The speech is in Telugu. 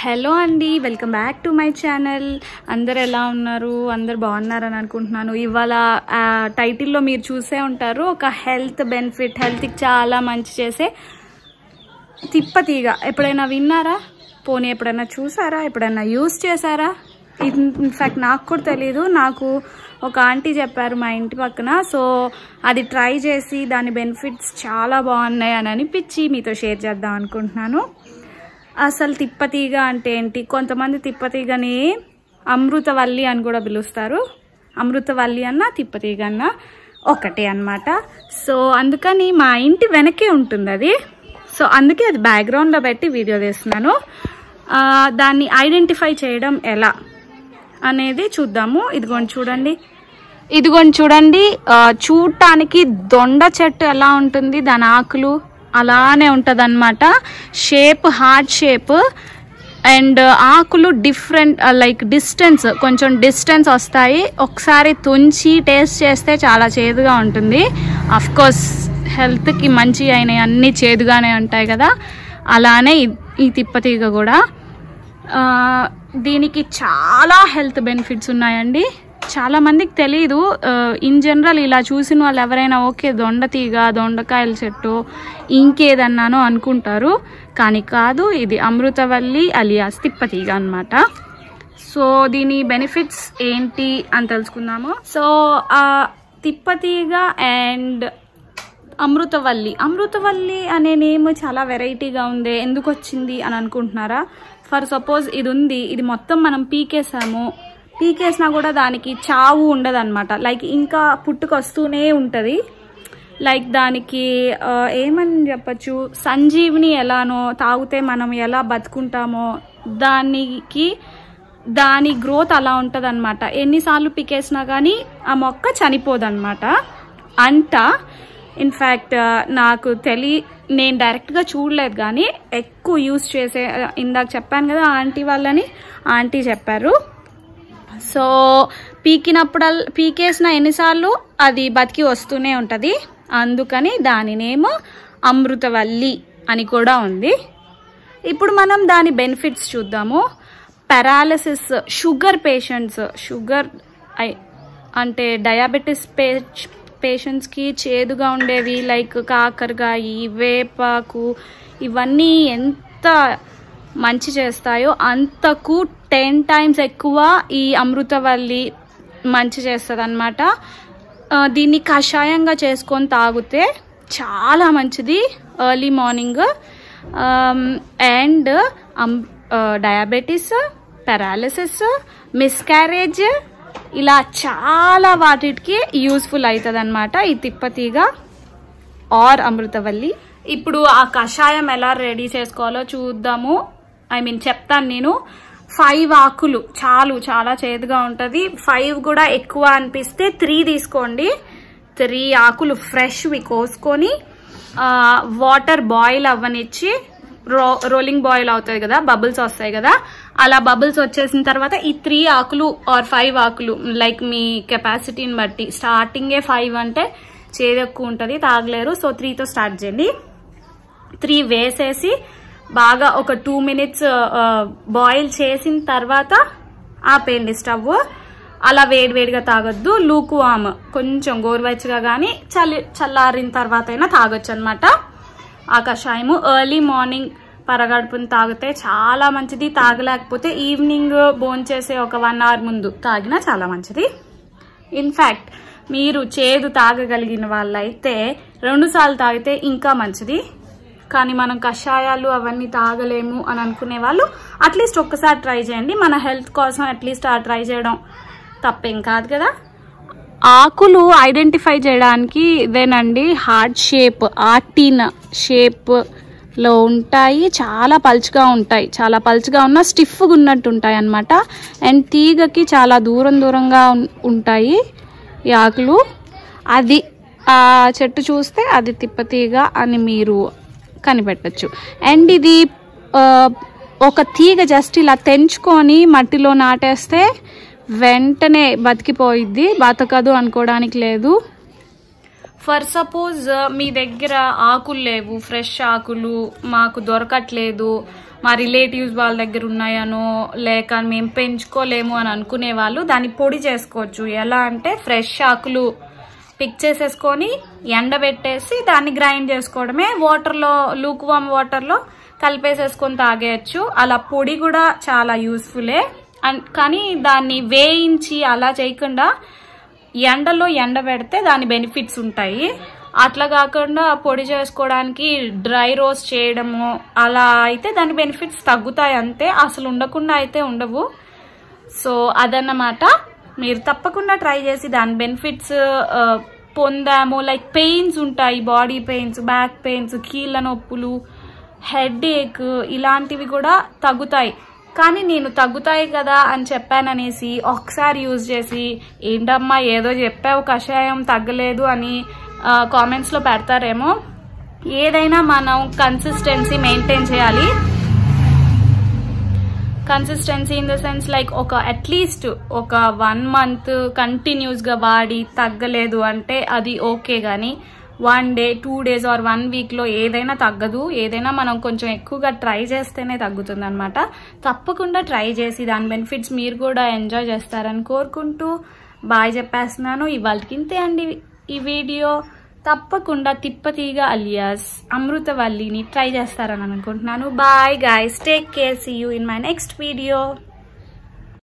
హలో అండి welcome back to my channel అందరు ఎలా ఉన్నారు అందరు బాగున్నారని అనుకుంటున్నాను ఇవాళ ఆ, టైటిల్లో మీరు చూసే ఉంటారు ఒక హెల్త్ బెనిఫిట్ హెల్త్కి చాలా మంచి చేసే తిప్పతీగ ఎప్పుడైనా విన్నారా పోనీ ఎప్పుడైనా చూసారా ఎప్పుడైనా యూస్ చేశారా ఇన్ఫ్యాక్ట్ నాకు కూడా తెలియదు నాకు ఒక ఆంటీ చెప్పారు మా ఇంటి పక్కన సో అది ట్రై చేసి దాని బెనిఫిట్స్ చాలా బాగున్నాయి అని అనిపించి మీతో షేర్ చేద్దాం అనుకుంటున్నాను అసలు తిప్పతీగ అంటే ఏంటి కొంతమంది తిప్పతీగని అమృతవల్లి అని కూడా పిలుస్తారు అమృతవల్లి అన్న తిప్పతీగ అన్న ఒకటే అన్నమాట సో అందుకని మా ఇంటి వెనకే ఉంటుంది అది సో అందుకే అది బ్యాక్గ్రౌండ్లో పెట్టి వీడియో తీస్తున్నాను ఆ, దాన్ని ఐడెంటిఫై చేయడం ఎలా అనేది చూద్దాము ఇదిగోండి చూడండి ఇదిగోండి చూడండి ఆ, చూడటానికి దొండ చెట్టు ఎలా ఉంటుంది దాని ఆకులు అలానే ఉంటుంది అనమాట షేప్ హార్ట్ షేప్ అండ్ ఆకులు డిఫరెంట్ లైక్ డిస్టెన్స్ కొంచెం డిస్టెన్స్ వస్తాయి ఒకసారి తుంచి టేస్ట్ చేస్తే చాలా చేదుగా ఉంటుంది అఫ్ కోర్స్ హెల్త్కి మంచి అయినవి అన్నీ చేదుగానే ఉంటాయి కదా అలానే ఈ- ఈ తిప్పతీగ కూడా ఆ, దీనికి చాలా హెల్త్ బెనిఫిట్స్ ఉన్నాయండి చాలా మందికి తెలియదు ఇన్ జనరల్ ఇలా చూసిన వాళ్ళు ఎవరైనా ఓకే దొండతీగ దొండకాయల చెట్టు ఇంకేదన్నానో అనుకుంటారు కానీ కాదు ఇది అమృతవల్లి అలియాస్ తిప్పతీగ అన్నమాట సో దీని బెనిఫిట్స్ ఏంటి అని తెలుసుకుందాము సో ఆ తిప్పతీగ అండ్ అమృతవల్లి అమృతవల్లి అనే నేమ్ చాలా వెరైటీగా ఉంది ఎందుకు వచ్చింది అని అనుకుంటున్నారా ఫర్ సపోజ్ ఇది ఉంది ఇది మొత్తం మనం పీకేసాము పీకేసినా కూడా దానికి చావు ఉండదన్నమాట లైక్ ఇంకా పుట్టుకొస్తూనే ఉంటుంది లైక్ దానికి ఆ, ఏమని చెప్పచ్చు సంజీవిని ఎలానో తాగితే మనం ఎలా బతుకుంటామో దానికి దాని గ్రోత్ అలా ఉంటుంది అనమాట ఎన్నిసార్లు పికేసినా కానీ ఆ మొక్క చనిపోదన్నమాట అంట ఇన్ఫ్యాక్ట్ నాకు తెలి నేను డైరెక్ట్గా చూడలేదు కానీ ఎక్కువ యూస్ చేసే ఇందాక చెప్పాను కదా ఆంటీ వాళ్ళని ఆంటీ చెప్పారు సో పీకినప్పుడల్ పీకేసిన ఎన్నిసార్లు అది బతికి వస్తూనే ఉంటుంది అందుకని దానినేమో అమృతవల్లి అని కూడా ఉంది ఇప్పుడు మనం దాని బెనిఫిట్స్ చూద్దాము పెరాలసిస్ షుగర్ పేషెంట్స్ షుగర్ ఐ- అంటే డయాబెటీస్ పే పేషెంట్స్కి చేదుగా ఉండేవి లైక్ కాకరకాయ వేపాకు ఇవన్నీ ఎంత మంచి చేస్తాయో అంతకు టెన్ టైమ్స్ ఎక్కువ ఈ అమృతవల్లి మంచి చేస్తుంది అనమాట దీన్ని కషాయంగా చేసుకొని తాగితే చాలా మంచిది early morning and diabetes paralysis miscarriage ఇలా చాలా వాటికి యూస్ఫుల్ అవుతుంది అనమాట ఈ తిప్పతీగ ఆర్ అమృతవల్లి ఇప్పుడు ఆ కషాయం ఎలా రెడీ చేసుకోవాలో చూద్దాము ఐ మీన్ చెప్తాను నేను ఫైవ్ ఆకులు చాలు చాలా చేదుగా ఉంటుంది ఫైవ్ కూడా ఎక్కువ అనిపిస్తే త్రీ తీసుకోండి త్రీ ఆకులు ఫ్రెష్వి కోసుకొని వాటర్ బాయిల్ అవ్వనిచ్చి రో రోలింగ్ బాయిల్ అవుతుంది కదా బబుల్స్ వస్తాయి కదా అలా బబుల్స్ వచ్చేసిన తర్వాత ఈ త్రీ ఆకులు ఆర్ ఫైవ్ ఆకులు లైక్ మీ కెపాసిటీని బట్టి స్టార్టింగే ఫైవ్ అంటే చేదు ఎక్కువ ఉంటుంది తాగలేరు సో త్రీతో స్టార్ట్ చేయండి త్రీ వేసేసి బాగా ఒక టూ మినిట్స్ బాయిల్ చేసిన తర్వాత ఆపేయండి స్టవ్ అలా వేడివేడిగా తాగొద్దు లూకు వామ్ కొంచెం గోరువెచ్చగా కానీ చలి చల్లారిన తర్వాత అయినా తాగొచ్చు అనమాట ఆ కషాయము ఎర్లీ మార్నింగ్ పరగడుపుని తాగితే చాలా మంచిది తాగలేకపోతే ఈవినింగ్ భోంచేసే ఒక వన్ అవర్ ముందు తాగినా చాలా మంచిది ఇన్ఫ్యాక్ట్ మీరు చేదు తాగగలిగిన వాళ్ళైతే రెండు సార్లు తాగితే ఇంకా మంచిది కానీ మనం కషాయాలు అవన్నీ తాగలేము అని అనుకునే వాళ్ళు అట్లీస్ట్ ఒక్కసారి ట్రై చేయండి మన హెల్త్ కోసం అట్లీస్ట్ ఆ ట్రై చేయడం తప్పేం కాదు కదా ఆకులు ఐడెంటిఫై చేయడానికి ఇదేనండి హార్ట్ షేప్ ఆర్టీన్ షేప్ లో ఉంటాయి చాలా పలుచగా ఉంటాయి చాలా పలుచగా ఉన్న స్టిఫ్గా ఉన్నట్టు ఉంటాయి అన్నమాట అండ్ తీగకి చాలా దూరం దూరంగా ఉం- ఉంటాయి ఈ ఆకులు అది ఆ చెట్టు చూస్తే అది తిప్పతీగ అని మీరు కనిపెట్టచ్చు అండ్ ఇది ఆ, ఒక తీగ జస్ట్ ఇలా తెంచుకొని మట్టిలో నాటేస్తే వెంటనే బతికిపోయిద్ది బతకదు అనుకోవడానికి లేదు ఫర్ సపోజ్ మీ దగ్గర ఆకులు లేవు ఫ్రెష్ ఆకులు మాకు దొరకట్లేదు మా రిలేటివ్స్ వాళ్ళ దగ్గర ఉన్నాయనో లేక మేము పెంచుకోలేము అని అనుకునే వాళ్ళు దాన్ని పొడి చేసుకోవచ్చు ఎలా అంటే ఫ్రెష్ ఆకులు పిక్ చేసేసుకొని ఎండబెట్టేసి దాన్ని గ్రైండ్ చేసుకోవడమే వాటర్లో లూక్ వామ్ వాటర్లో కలిపేసేసుకొని తాగేయచ్చు అలా పొడి కూడా చాలా యూస్ఫుల్లే అన్- కానీ దాన్ని వేయించి అలా చేయకుండా ఎండలో ఎండబెడితే దాని బెనిఫిట్స్ ఉంటాయి అట్లా కాకుండా పొడి చేసుకోవడానికి డ్రై రోస్ట్ చేయడము అలా అయితే దాని బెనిఫిట్స్ తగ్గుతాయి అంతే అసలు ఉండకుండా అయితే ఉండవు సో అదన్నమాట మీరు తప్పకుండా ట్రై చేసి దాని బెనిఫిట్స్ పొందాము లైక్ పెయిన్స్ ఉంటాయి బాడీ పెయిన్స్ బ్యాక్ పెయిన్స్ కీళ్ళ నొప్పులు హెడ్ ఏక్ ఇలాంటివి కూడా తగ్గుతాయి కానీ నేను తగ్గుతాయి కదా అని చెప్పాననేసి ఒకసారి యూజ్ చేసి ఏంటమ్మా ఏదో చెప్పావు కషాయం తగ్గలేదు అని కామెంట్స్లో పెడతారేమో ఏదైనా మనం కన్సిస్టెన్సీ మెయింటైన్ చేయాలి consistency in the sense like ఒక అట్లీస్ట్ ఒక వన్ మంత్ కంటిన్యూస్గా వాడి తగ్గలేదు అంటే అది ఓకే కానీ one day two days or one వీక్లో ఏదైనా తగ్గదు ఏదైనా మనం కొంచెం ఎక్కువగా ట్రై చేస్తేనే తగ్గుతుంది అనమాట తప్పకుండా ట్రై చేసి దాని బెనిఫిట్స్ మీరు కూడా ఎంజాయ్ చేస్తారని కోరుకుంటూ బాయ్ చెప్పేస్తున్నాను ఇవాళకి ఇంతే అండి ఈ వీడియో తప్పకుండా తిప్పతీగ అలియాస్ అమృతవల్లిని ట్రై చేస్తారని అనుకుంటున్నాను bye guys take care see you in my next video